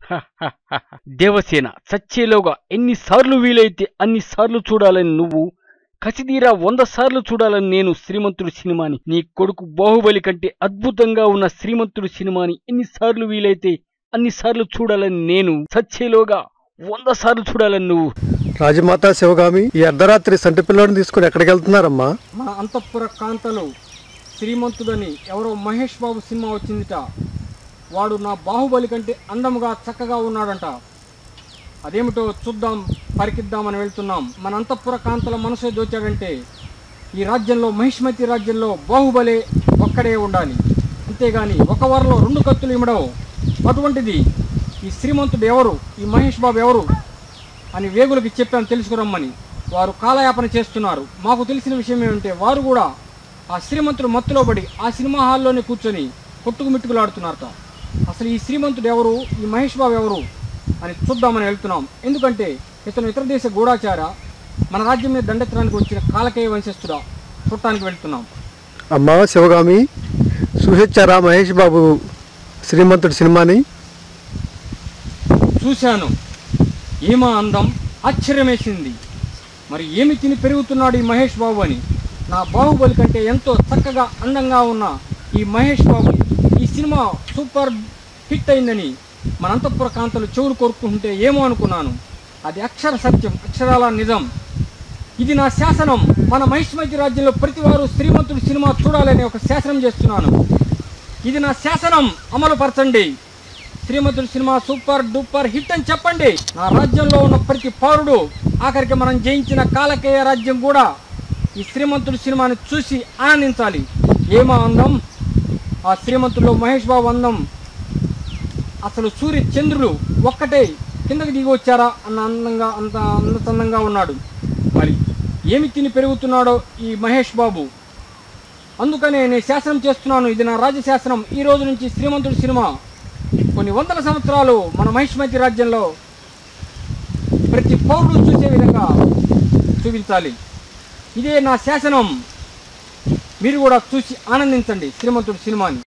దేవసేన చచ్చేలోగా ఎన్నిసార్లు వీలైతే అన్నిసార్లు చూడాలని నువ్వు కసిదీరా వంద సార్లు చూడాలని నేను శ్రీమంతుడు సినిమాని నీ కొడుకు బాహుబలి కంటే అద్భుతంగా ఉన్న శ్రీమంతుడు సినిమాని ఎన్నిసార్లు వీలైతే అన్నిసార్లు చూడాలని నేను చచ్చేలోగా వంద సార్లు చూడాలని నువ్వు రాజమాత శివగామి ఈ అర్ధరాత్రి సంటి పిల్లోడిని తీసుకుని ఎక్కడికి వెళ్తున్నారమ్మా మన అంతఃపుర కాంతలు శ్రీమంతుడని ఎవరో మహేష్ బాబు సినిమా వచ్చిందిట వాడు నా బాహుబలి కంటే అందముగా చక్కగా ఉన్నాడంట అదేమిటో చూద్దాం పరికిద్దామని వెళ్తున్నాం మన అంతఃపుర కాంతల మనసే దోచాడంటే ఈ రాజ్యంలో మహిష్మతి రాజ్యంలో బాహుబలి ఒక్కడే ఉండాలి అంతేగాని ఒక వారంలో రెండు కత్తులు ఇమ్మడవు అటువంటిది ఈ శ్రీమంతుడు ఎవరు ఈ మహేష్ బాబు ఎవరు అని వేగులకి చెప్పాను తెలుసుకురమ్మని వారు కాలయాపన చేస్తున్నారు మాకు తెలిసిన విషయం ఏమంటే వారు కూడా ఆ శ్రీమంతుడు మత్తులో పడి ఆ సినిమా హాల్లోనే కూర్చొని కొట్టుకు మిట్టుకులాడుతున్నారట అసలు ఈ శ్రీమంతుడు ఎవరు ఈ మహేష్ బాబు ఎవరు అని చూద్దామని వెళ్తున్నాం ఎందుకంటే ఇతను ఇతర దేశ గూఢాచార మన రాజ్యం మీద దండెత్తడానికి వచ్చిన కాలకేయ వంశస్థుడా చూడటానికి వెళ్తున్నాం అమ్మా శివగామి చూసొచ్చారా మహేష్ బాబు శ్రీమంతుడి సినిమాని చూశాను ఏమా అందం ఆశ్చర్యమేసింది మరి ఏమి తిని పెరుగుతున్నాడు ఈ మహేష్ బాబు అని నా బాహుబలి కంటే ఎంతో చక్కగా అందంగా ఉన్న ఈ మహేష్ బాబు ఈ సినిమా సూపర్ హిట్ అయిందని మన అంతఃపుర కాంతలు చెవులు కోరుకుంటుంటే ఏమో అనుకున్నాను అది అక్షర సత్యం అక్షరాల నిజం ఇది నా శాసనం మన మహిష్మతి రాజ్యంలో ప్రతి వారు శ్రీమంతుడు సినిమా చూడాలని ఒక శాసనం చేస్తున్నాను ఇది నా శాసనం అమలు పరచండి శ్రీమంతుడు సినిమా సూపర్ డూపర్ హిట్ అని చెప్పండి నా రాజ్యంలో ఉన్న ప్రతి పౌరుడు ఆఖరికి మనం జయించిన కాలకేయ రాజ్యం కూడా ఈ శ్రీమంతుడు సినిమాని చూసి ఆనందించాలి ఏమా అందం ఆ శ్రీమంతుల్లో మహేష్ బాబు అందం అసలు సూర్య చంద్రుడు ఒక్కటే కిందకి దిగి వచ్చారా అన్న అందంగా అంత అందచందంగా ఉన్నాడు మరి ఏమి తిని పెరుగుతున్నాడో ఈ మహేష్ బాబు అందుకనే నేను శాసనం చేస్తున్నాను ఇది నా రాజశాసనం ఈ రోజు నుంచి శ్రీమంతుడి సినిమా కొన్ని వందల సంవత్సరాలు మన మహిష్మతి రాజ్యంలో ప్రతి పౌరుడు చూసే విధంగా చూపించాలి ఇదే నా శాసనం మీరు కూడా చూసి ఆనందించండి శ్రీమంతుడి సినిమాని